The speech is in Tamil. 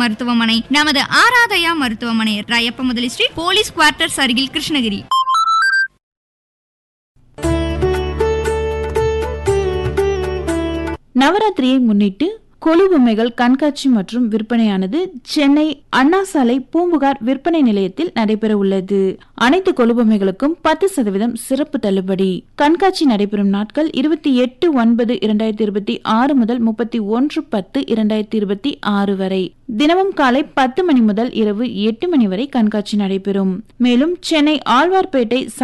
மருத்துவமனை நமது ஆராதயா மருத்துவமனை ராயப்ப முதலி ஸ்ட்ரீட் போலீஸ் குவார்ட்டர்ஸ் அருகில் கிருஷ்ணகிரி நவராத்திரியை முன்னிட்டு கொலு பொம்மைகள் கண்காட்சி மற்றும் விற்பனையானது சென்னை அண்ணா சாலை பூம்புகார் விற்பனை நிலையத்தில் நடைபெற உள்ளது அனைத்து கொலு பொம்மைகளுக்கும் பத்து சதவீதம் சிறப்பு தள்ளுபடி கண்காட்சி நடைபெறும் நாட்கள் இருபத்தி எட்டு ஒன்பது இரண்டாயிரத்தி இருபத்தி ஆறு முதல் முப்பத்தி ஒன்று பத்து இரண்டாயிரத்தி இருபத்தி ஆறு வரை தினமும் காலை பத்து மணி முதல் இரவு எட்டு மணி வரை கண்காட்சி நடைபெறும் மேலும் சென்னை ஆழ்வார்பேட்டை